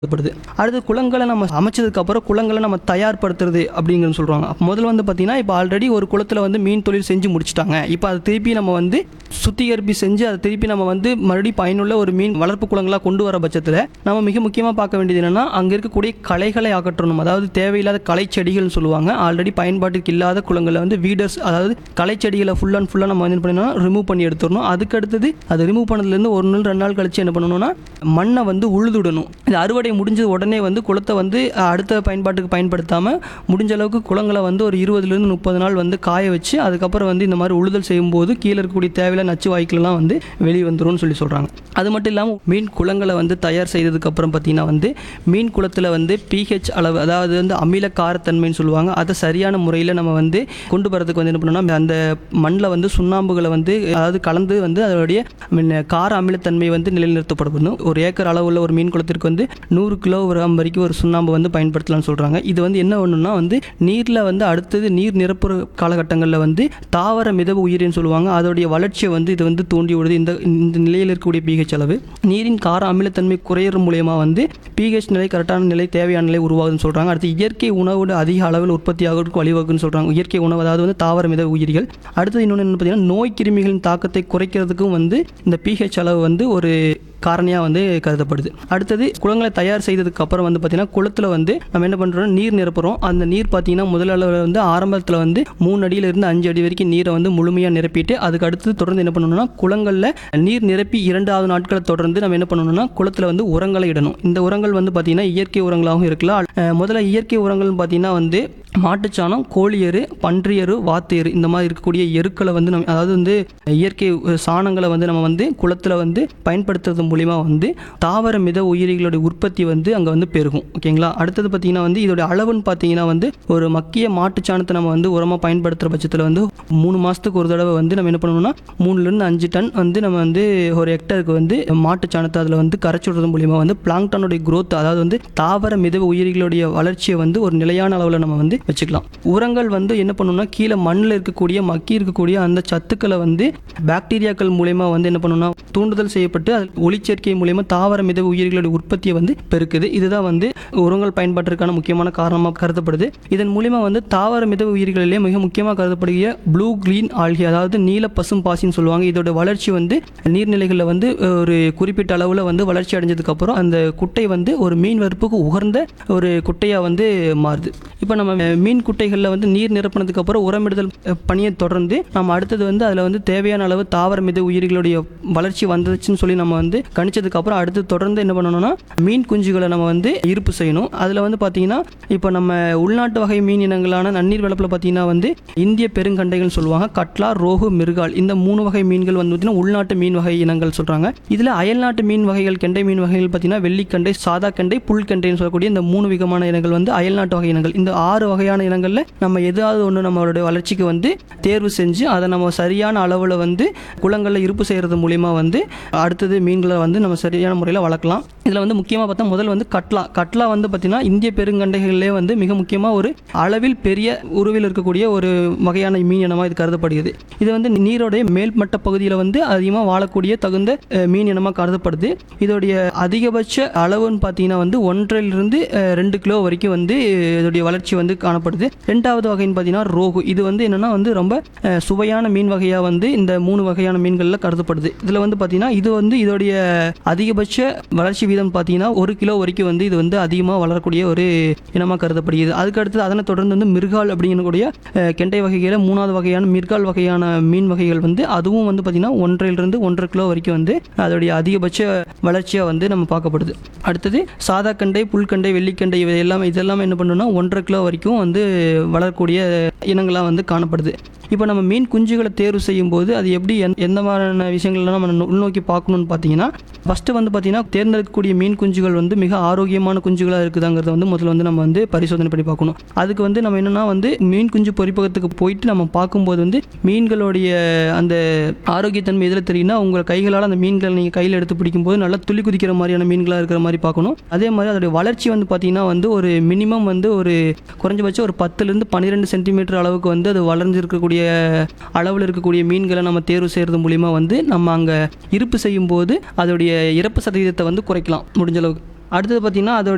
படுது அடுத்து குளங்களை நம்ம அமைச்சதுக்கு அப்புறம் குளங்களை நம்ம தயார்படுத்துறது அப்படிங்கிறது சொல்கிறாங்க அப்போ முதல்ல வந்து பார்த்தீங்கன்னா இப்போ ஆல்ரெடி ஒரு குளத்தில் வந்து மீன் தொழில் செஞ்சு முடிச்சிட்டாங்க இப்போ அதை திருப்பி நம்ம வந்து சுத்திகரிப்பு செஞ்சு அதை திருப்பி நம்ம வந்து மறுபடியும் பயனுள்ள ஒரு மீன் வளர்ப்பு குளங்களாக கொண்டு வர பட்சத்தில் நம்ம மிக முக்கியமாக பார்க்க வேண்டியது என்னென்னா அங்கே இருக்கக்கூடிய களைகளை அகற்றணும் அதாவது தேவையில்லாத களை செடிகள்னு சொல்லுவாங்க ஆல்ரெடி பயன்பாட்டுக்கு இல்லாத குளங்களில் வந்து வீடர்ஸ் அதாவது களை செடிகளை ஃபுல் அண்ட் ஃபுல்லாக நம்ம வந்து என்ன பண்ணணும் ரிமூவ் பண்ணி எடுத்துடணும் அதுக்கு அடுத்தது அதை ரிமூவ் பண்ணதுலேருந்து ஒரு நாள் ரெண்டு நாள் கழிச்சு என்ன பண்ணணும்னா மண்ணை வந்து உழுதுடணும் இது அறுவடை முடிஞ்ச உடனே வந்து குளத்தை வந்து அஹ், அடுத்த பயன்பாட்டுக்கு பயன்படுத்தாமல் முடிஞ்ச அளவுக்கு குளங்களை வந்து ஒரு இருபதுலேருந்து முப்பது நாள் வந்து காய வச்சு அதுக்கப்புறம் வந்து இந்த மாதிரி உழுதல் செய்யும்போது கீழே இருக்கக்கூடிய தேவையில்ல நச்சு வாய்க்கெல்லாம் வந்து வெளியே வந்துரும்னு சொல்லி சொல்கிறாங்க அது மட்டும் இல்லாமல் மீன் குளங்களை வந்து தயார் செய்ததுக்கப்புறம் பார்த்தீங்கன்னா வந்து மீன் குளத்தில் வந்து பிஹெச் அளவு அதாவது வந்து அமில காரத்தன்மைன்னு சொல்லுவாங்க அதை சரியான முறையில் நம்ம வந்து கொண்டு வரதுக்கு வந்து என்ன பண்ணணும்னா அந்த மண்ணில் வந்து சுண்ணாம்புகளை வந்து அதாவது கலந்து வந்து அதனுடைய மீன் கார அமிலத்தன்மை வந்து நிலைநிறுத்தப்படணும் ஒரு ஏக்கர் அளவுள்ள ஒரு மீன் குளத்திற்கு வந்து நூறு கிலோ கிராம் வரைக்கும் ஒரு சுண்ணாம்பு வந்து பயன்படுத்தலாம்னு சொல்கிறாங்க இது வந்து என்ன ஒன்றுனா வந்து நீரில் வந்து அடுத்தது நீர் நிரப்புற காலகட்டங்களில் வந்து தாவர மிதவு உயிரின்னு சொல்லுவாங்க அதோடைய வளர்ச்சியை வந்து இது வந்து தூண்டி விடுது இந்த இந்த நிலையில் இருக்கக்கூடிய பிஹெச் அளவு நீரின் கார அமிலத்தன்மை குறையிற மூலயமா வந்து பிஹெச் நிலை கரெக்டான நிலை தேவையான நிலை உருவாகுதுன்னு சொல்கிறாங்க அடுத்து இயற்கை உணவோட அதிக அளவில் உற்பத்தி ஆகிறதுக்கு வழிவகுன்னு சொல்கிறாங்க இயற்கை உணவு அதாவது வந்து தாவர மித உயிரிகள் அடுத்தது இன்னொன்று என்ன பார்த்தீங்கன்னா நோய் கிருமிகளின் தாக்கத்தை குறைக்கிறதுக்கும் வந்து இந்த பிஹெச் அளவு வந்து ஒரு காரணியாக வந்து கருதப்படுது அடுத்தது குளங்களை தயார் செய்ததுக்கு அப்புறம் வந்து பார்த்திங்கன்னா குளத்தில் வந்து நம்ம என்ன பண்ணுறோம் நீர் நிரப்புறோம் அந்த நீர் பார்த்திங்கன்னா முதல் அளவில் வந்து ஆரம்பத்தில் வந்து மூணு அடியிலிருந்து அஞ்சு அடி வரைக்கும் நீரை வந்து முழுமையாக நிரப்பிட்டு அதுக்கு அடுத்து தொடர்ந்து என்ன பண்ணணும்னா குளங்களில் நீர் நிரப்பி இரண்டாவது நாட்களை தொடர்ந்து நம்ம என்ன பண்ணணும்னா குளத்தில் வந்து உரங்களை இடணும் இந்த உரங்கள் வந்து பார்த்திங்கன்னா இயற்கை உரங்களாகவும் இருக்கலாம் அஹ் முதல்ல இயற்கை உரங்கள்னு பார்த்திங்கன்னா வந்து மாட்டுச்சாணம் கோழி எரு பன்றி எரு வாத்து எரு இந்த மாதிரி இருக்கக்கூடிய எருக்களை வந்து நம்ம அதாவது வந்து இயற்கை அஹ், சாணங்களை வந்து நம்ம வந்து குளத்தில் வந்து பயன்படுத்துறது மூலிமா வந்து தாவர மித உயிரிகளுடைய உற்பத்தி வந்து அங்கே வந்து பெருகும் ஓகேங்களா அடுத்தது பார்த்திங்கன்னா வந்து இதோட அளவுன்னு பார்த்தீங்கன்னா வந்து ஒரு மக்கிய மாட்டுச்சாணத்தை நம்ம வந்து உரமாக பயன்படுத்துகிற பட்சத்தில் வந்து மூணு மாதத்துக்கு ஒரு தடவை வந்து நம்ம என்ன பண்ணணும்னா மூணுலேருந்து அஞ்சு டன் வந்து நம்ம வந்து ஒரு ஹெக்டருக்கு வந்து மாட்டுச்சாணத்தை அதில் வந்து கரைச்சி விடுறது மூலிமா வந்து பிளாங்டனுடைய growth அதாவது வந்து தாவர மிதவ உயிரிகளுடைய வளர்ச்சியை வந்து ஒரு நிலையான அளவில் நம்ம வந்து வச்சுக்கலாம் உரங்கள் வந்து என்ன பண்ணணும்னா கீழே மண்ணில் இருக்கக்கூடிய மக்கி இருக்கக்கூடிய அந்த சத்துக்களை வந்து பாக்டீரியாக்கள் மூலயமா வந்து என்ன பண்ணணும்னா தூண்டுதல் செய்யப்பட்டு அது ஒளிச்சேர்க்கை மூலயமா தாவர மிதவ உயிரிகளுடைய உற்பத்தியை வந்து பெருக்குது இதுதான் வந்து உரங்கள் பயன்பாட்டிற்கான முக்கியமான காரணமாக கருதப்படுது இதன் மூலிமா வந்து தாவர மிதவ உயிர்களிலே மிக முக்கியமாக கருதப்படுகிற ப்ளூ க்ரீன் ஆல்கி அதாவது நீல பசும் பாசின்னு சொல்லுவாங்க இதோட வளர்ச்சி வந்து நீர்நிலைகளில் வந்து ஒரு குறிப்பிட்ட அளவில் வந்து வளர்ச்சி அடைஞ்சதுக்கு அப்புறம் அந்த குட்டை வந்து ஒரு மீன் வறுப்புக்கு உகர்ந்த ஒரு குட்டையாக வந்து மாறுது இப்போ நம்ம மீன் குட்டைகளில் வந்து நீர் நிரப்பினதுக்கு அப்புறம் உரமிடுதல் அஹ், பணியை தொடர்ந்து நம்ம அடுத்தது வந்து அதில் வந்து தேவையான அளவு தாவர மித உயிரிகளுடைய வளர்ச்சி வந்துச்சுன்னு சொல்லி நம்ம வந்து கணிச்சதுக்கு அப்புறம் அடுத்து தொடர்ந்து என்ன பண்ணணும்னா மீன் குஞ்சுகளை நம்ம வந்து இருப்பு செய்யணும் அதில் வந்து பார்த்தீங்கன்னா இப்போ நம்ம உள்நாட்டு வகை மீன் இனங்களான நன்னீர் வளர்ப்பில் பார்த்தீங்கன்னா வந்து இந்திய பெருங்கண்டைகள் சொல்லுவாங்க கட்லா ரோகு மிருகால் இந்த மூணு வகை மீன்கள் வந்து பார்த்தீங்கன்னா உள்நாட்டு மீன் வகை இனங்கள் சொல்கிறாங்க இதில் அயல்நாட்டு மீன் வகைகள் கெண்டை மீன் வகைகள் பார்த்தீங்கன்னா வெள்ளிக்கண்டை சாதா கண்டை புல்கண்டைன்னு சொல்லக்கூடிய இந்த மூணு விதமான இனங்கள் வந்து அயல்நாட்டு வகை இனங்கள் இந்த ஆறு வகையான இனங்களில் நம்ம எதாவது ஒன்று நம்மளுடைய வளர்ச்சிக்கு வந்து தேர்வு செஞ்சு அதை நம்ம சரியான அளவில் வந்து குளங்களில் இருப்பு செய்கிறது மூலிமா வந்து அடுத்தது மீன்களை வந்து நம்ம சரியான முறையில் வளர்க்கலாம் இதில் வந்து முக்கியமாக பார்த்தா முதல் வந்து கட்லா கட்லா வந்து பார்த்திங்கன்னா இந்திய பெருங்கண்டைகளிலே வந்து மிக முக்கியமாக ஒரு அளவில் பெரிய உருவில் இருக்கக்கூடிய ஒரு வகையான மீன் இனமாக இது கருதப்படுகிறது இது வந்து நீரோடைய மேல்மட்ட பகுதியில் வந்து அதிகமாக வாழக்கூடிய தகுந்த அஹ், மீன் இனமாக கருதப்படுது இதோடைய அதிகபட்ச அளவுன்னு பார்த்தீங்கன்னா வந்து ஒன்றிலிருந்து அஹ், ரெண்டு கிலோ வரைக்கும் வந்து இதோடைய வளர்ச்சி வந்து காணப்படுது ரெண்டாவது வகைன்னு பார்த்தீங்கன்னா ரோகு இது வந்து என்னென்னா வந்து ரொம்ப அஹ், சுவையான மீன் வகையாக வந்து இந்த மூணு வகையான மீன்களில் கருதப்படுது இதில் வந்து பார்த்தீங்கன்னா இது வந்து இதோடைய அதிகபட்ச வளர்ச்சி வீதம் பார்த்தீங்கன்னா ஒரு கிலோ வரைக்கும் வந்து இது வந்து அதிகமாக வளரக்கூடிய ஒரு இனமாக கருதப்படுகிறது அதுக்கு அடுத்து அதனை தொடர்ந்து வந்து மிருகால் அப்படிங்கக்கூடிய அஹ், கெண்டை வகைகளில் மூணாவது வகையான மிர்கால் வகையான மீன் வகைகள் வந்து அதுவும் வந்து பார்த்திங்கன்னா ஒன்றிலிருந்து ஒன்றரை கிலோ வரைக்கும் வந்து அதோடைய அதிகபட்ச வளர்ச்சியாக வந்து நம்ம பார்க்கப்படுது அடுத்தது சாதா கண்டை புல்கண்டை வெள்ளிக்கண்டை இவை எல்லாம் இதெல்லாம் என்ன பண்ணணும்னா ஒன்றரை கிலோ வரைக்கும் வந்து வளரக்கூடிய இனங்களாக வந்து காணப்படுது இப்போ நம்ம மீன் குஞ்சுகளை தேர்வு செய்யும்போது அது எப்படி எந் எந்த மாதிரியான விஷயங்கள்லாம் நம்ம நு- உள்நோக்கி பார்க்கணும்னு பார்த்தீங்கன்னா ஃபஸ்ட்டு வந்து பார்த்தீங்கன்னா தேர்ந்தெடுக்கக்கூடிய மீன் குஞ்சுகள் வந்து மிக ஆரோக்கியமான குஞ்சுகளாக இருக்குதாங்கிறத வந்து முதல்ல வந்து நம்ம வந்து பரிசோதனை பண்ணி பார்க்கணும் அதுக்கு வந்து நம்ம என்னென்னா வந்து மீன் குஞ்சு பொறிப்பகத்துக்கு போயிட்டு நம்ம பார்க்கும்போது வந்து மீன்களுடைய அந்த ஆரோக்கியத்தன்மை எதில் தெரியும்னா உங்கள் கைகளால் அந்த மீன்களை நீங்கள் கையில் எடுத்து பிடிக்கும்போது நல்லா துள்ளி குதிக்கிற மாதிரியான மீன்களாக இருக்கிற மாதிரி பார்க்கணும் அதே மாதிரி அதோடைய வளர்ச்சி வந்து பார்த்தீங்கன்னா வந்து ஒரு மினிமம் வந்து ஒரு குறைஞ்சபட்சம் ஒரு பத்துலேருந்து பன்னிரெண்டு சென்டிமீட்டர் அளவுக்கு வந்து அது வளர்ந்துருக்கக்கூடிய அளவில் இருக்கக்கூடிய மீன்களை நம்ம தேர்வு செய்கிறது மூலிமா வந்து நம்ம அங்கே இருப்பு செய்யும்போது அதோடைய இறப்பு சதவீதத்தை வந்து குறைக்கலாம் முடிஞ்ச அளவுக்கு அடுத்தது பார்த்திங்கன்னா அதோடைய